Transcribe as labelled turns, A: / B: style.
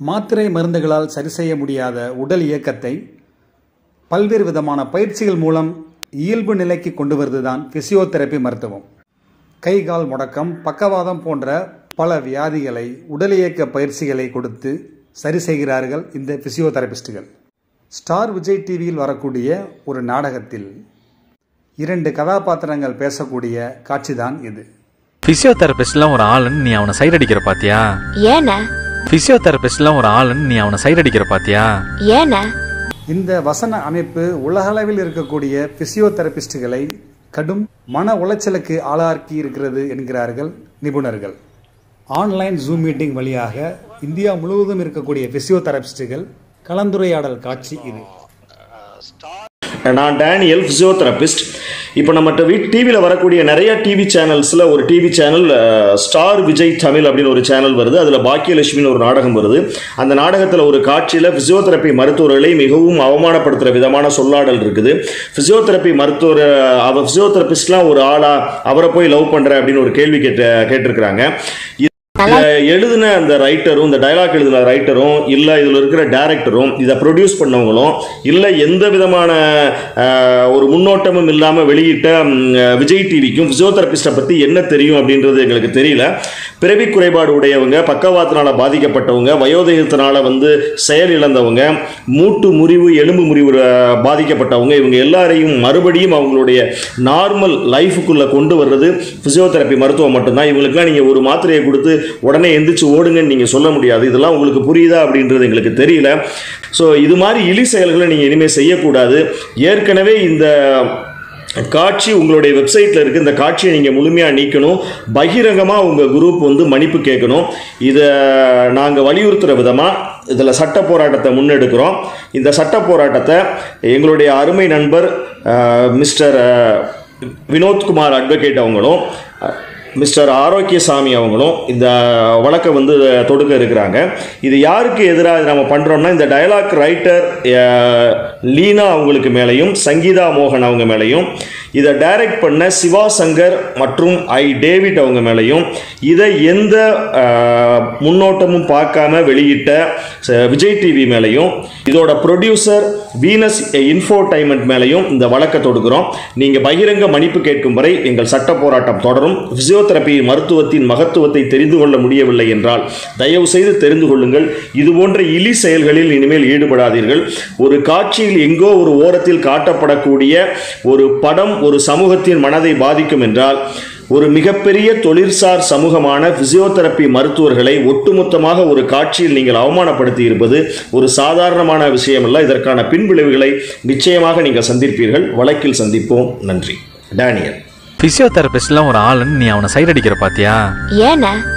A: மாத்திரை மருந்துகளால் சரி செய்ய முடியாத உடல் இயக்கத்தை பல்வேறு விதமான பயிற்சிகள் மூலம் இயல்பு நிலைக்கு கொண்டு வருவதுதான் பிசியோதெரப்பி மருத்துவம் கை கால் முடக்கம் பக்கவாதம் போன்ற பல வியாதிகளை உடல் இயக்க பயிற்சிகளை கொடுத்து சரி செய்கிறார்கள் இந்த பிசியோதெரபிஸ்டுகள் ஸ்டார் விஜய் டிவியில் வரக்கூடிய ஒரு நாடகத்தில் இரண்டு கதாபாத்திரங்கள் பேசக்கூடிய காட்சிதான் இது
B: பிசியோதெரபிஸ்ட்லாம் ஒரு ஆளுன்னு நீ அவனை சைட் அடிக்கிற பாத்தியா
C: ஏன
B: பிசியோதெரபிஸ்ட்லாம் ஒரு ஆளுன்னு நீ அவனை சைட் அடிக்கிற பாத்தியா
C: ஏன
A: இந்த வசன அமைப்பு உலகளவில் இருக்கக்கூடிய பிசியோதெரபிஸ்டுகளை கடும் மன உளைச்சலுக்கு ஆளாக்கி இருக்கிறது என்கிறார்கள் நிபுணர்கள் ஆன்லைன் ஜூம் மீட்டிங் வழியாக இந்தியா முழுவதும் இருக்கக்கூடிய பிசியோதெரபிஸ்டுகள் கலந்துரையாடல் காட்சி இது
D: நான் டேனியல் ஃபிசியோதெரபிஸ்ட் இப்போ நம்மகிட்ட வீட் டிவியில் வரக்கூடிய நிறைய டிவி சேனல்ஸில் ஒரு TV channel star Vijay Tamil அப்படின்னு ஒரு சேனல் வருது அதில் பாக்கியலட்சுமின்னு ஒரு நாடகம் வருது அந்த நாடகத்தில் ஒரு காட்சியில் ஃபிசியோதெரப்பி மருத்துவர்களை மிகவும் அவமானப்படுத்துகிற விதமான சொல்லாடல் இருக்குது ஃபிசியோதெரப்பி மருத்துவர் அவ ஃபிசியோதெரபிஸ்ட்லாம் ஒரு ஆளா அவரை போய் லவ் பண்ணுற அப்படின்னு ஒரு கேள்வி கேட்ட கேட்டிருக்கிறாங்க இதை எழுதின அந்த ரைட்டரும் இந்த டைலாக் எழுதின ரைட்டரும் இல்லை இதில் இருக்கிற டேரக்டரும் இதை ப்ரொடியூஸ் பண்ணவங்களும் இல்லை எந்த விதமான அஹ், ஒரு முன்னோட்டமும் இல்லாமல் வெளியிட்ட ம், விஜய் டிவிக்கும் ஃபிசியோதெரபிஸ்ட்டை பற்றி என்ன தெரியும் அப்படின்றது எங்களுக்கு தெரியல பிறவி குறைபாடு உடையவங்க பக்கவாத்தினால பாதிக்கப்பட்டவங்க வயோதிகத்தினால வந்து செயல் இழந்தவங்க மூட்டு முறிவு எலும்பு முறிவு அஹ், பாதிக்கப்பட்டவங்க இவங்க எல்லாரையும் மறுபடியும் அவங்களுடைய நார்மல் லைஃபுக்குள்ளே கொண்டு வர்றது ஃபிசியோதெரப்பி மருத்துவம் மட்டும்தான் இவங்களுக்குலாம் நீங்கள் ஒரு மாத்திரையை கொடுத்து உடனே எந்திரிச்சு ஓடுங்கன்னு நீங்கள் சொல்ல முடியாது இதெல்லாம் உங்களுக்கு புரியுதா அப்படின்றது எங்களுக்கு தெரியல ஸோ இது மாதிரி இழி செயல்களை நீங்கள் இனிமேல் செய்யக்கூடாது ஏற்கனவே இந்த காட்சி உங்களுடைய வெப்சைட்டில் இருக்குது இந்த காட்சியை நீங்கள் முழுமையாக நீக்கணும் பகிரங்கமாக உங்கள் குரூப் வந்து மன்னிப்பு கேட்கணும் இதை நாங்கள் வலியுறுத்துகிற விதமாக இதில் சட்ட போராட்டத்தை முன்னெடுக்கிறோம் இந்த சட்ட போராட்டத்தை எங்களுடைய அருமை நண்பர் அஹ், மிஸ்டர் அஹ், வினோத்குமார் அட்வொகேட் அவங்களும் அஹ், மிஸ்டர் ஆரோக்கியசாமி அவங்களும் இந்த வழக்கை வந்து தொடுக்க இருக்கிறாங்க இது யாருக்கு எதிராக நம்ம பண்ணுறோம்னா இந்த டயலாக் ரைட்டர் லீனா அவங்களுக்கு மேலேயும் சங்கீதா மோகன் அவங்க மேலேயும் இதை டைரக்ட் பண்ண சிவா சங்கர் மற்றும் ஐ டேவிட் அவங்க மேலேயும் இதை எந்த அஹ், முன்னோட்டமும் பார்க்காம வெளியிட்ட ச- விஜய் டிவி மேலேயும் இதோட ப்ரொடியூசர் வீனஸ் இன்ஃபோடைன்மெண்ட் மேலேயும் இந்த வழக்கை தொடுக்கிறோம் நீங்கள் பகிரங்க மன்னிப்பு கேட்கும் வரை எங்கள் சட்ட போராட்டம் தொடரும் பிசியோதெரபி மருத்துவத்தின் மகத்துவத்தை தெரிந்து கொள்ள முடியவில்லை என்றால் தயவு செய்து தெரிந்து கொள்ளுங்கள் இது போன்ற இழி செயல்களில் இனிமேல் ஈடுபடாதீர்கள் ஒரு காட்சியில் எங்கோ ஒரு ஓரத்தில் காட்டப்படக்கூடிய ஒரு படம் ஒரு சமூகத்தின் மனதை பாதிக்கும் என்றால் ஒரு மிகப்பெரிய தொழிற்சார் சமூகமான பிசியோதெரப்பி மருத்துவர்களை ஒட்டுமொத்தமாக ஒரு காட்சியில் நீங்கள் அவமானப்படுத்தி இருப்பது ஒரு சாதாரணமான விஷயமல்ல இதற்கான பின்விளைவுகளை நிச்சயமாக நீங்கள் சந்திப்பீர்கள் வழக்கில் சந்திப்போம் நன்றி டேனியல்
B: பிசியோதெரபிஸ்ட்லாம் ஒரு ஆளுன்னு நீ அவனை சைட் அடிக்கிற பாத்தியா
C: ஏன